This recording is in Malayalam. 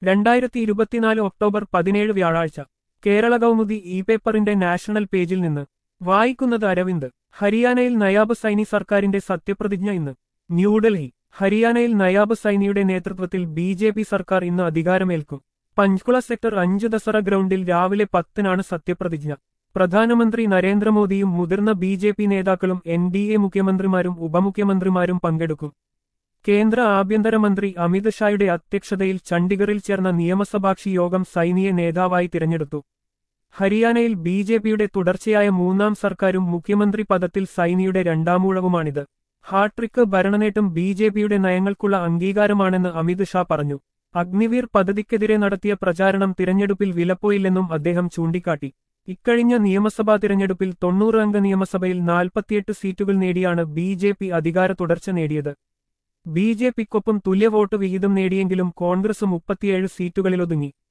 രണ്ടായിരത്തി ഇരുപത്തിനാല് ഒക്ടോബർ പതിനേഴ് വ്യാഴാഴ്ച കേരള കൗമുദി ഇ പേപ്പറിന്റെ നാഷണൽ പേജിൽ നിന്ന് വായിക്കുന്നത് അരവിന്ദ് ഹരിയാനയിൽ നയാബ് സൈനി സർക്കാരിന്റെ സത്യപ്രതിജ്ഞ ഇന്ന് ന്യൂഡൽഹി ഹരിയാനയിൽ നയാബ് സൈനിയുടെ നേതൃത്വത്തിൽ ബി ജെ പി സർക്കാർ ഇന്ന് അധികാരമേൽക്കും പഞ്ച്കുള സെക്ടർ അഞ്ച് ദസറ ഗ്രൗണ്ടിൽ രാവിലെ പത്തിനാണ് സത്യപ്രതിജ്ഞ പ്രധാനമന്ത്രി നരേന്ദ്രമോദിയും മുതിർന്ന ബി ജെ പി നേതാക്കളും എൻ ഡി എ മുഖ്യമന്ത്രിമാരും ഉപമുഖ്യമന്ത്രിമാരും പങ്കെടുക്കും കേന്ദ്ര ആഭ്യന്തരമന്ത്രി അമിത് ഷായുടെ അധ്യക്ഷതയിൽ ചണ്ഡിഗറിൽ ചേർന്ന നിയമസഭാകക്ഷി യോഗം സൈനിയെ നേതാവായി തിരഞ്ഞെടുത്തു ഹരിയാനയിൽ ബി ജെ പിയുടെ തുടർച്ചയായ മൂന്നാം സർക്കാരും മുഖ്യമന്ത്രി പദത്തിൽ സൈനിയുടെ രണ്ടാമൂഴവുമാണിത് ഹാട്രിക്ക് ഭരണനേട്ടം ബി ജെ പിയുടെ നയങ്ങൾക്കുള്ള അംഗീകാരമാണെന്ന് അമിത് ഷാ പറഞ്ഞു അഗ്നിവീർ പദ്ധതിക്കെതിരെ നടത്തിയ പ്രചാരണം തിരഞ്ഞെടുപ്പിൽ വിലപ്പോയില്ലെന്നും അദ്ദേഹം ചൂണ്ടിക്കാട്ടി ഇക്കഴിഞ്ഞ നിയമസഭാ തിരഞ്ഞെടുപ്പിൽ തൊണ്ണൂറ് അംഗ നിയമസഭയിൽ നാൽപ്പത്തിയെട്ട് സീറ്റുകൾ നേടിയാണ് ബി ജെ പി അധികാര തുടർച്ച നേടിയത് ബി ജെ പിക്കൊപ്പം തുല്യ വോട്ട് വിഹിതം നേടിയെങ്കിലും കോൺഗ്രസ് മുപ്പത്തിയേഴ് സീറ്റുകളിലൊതുങ്ങി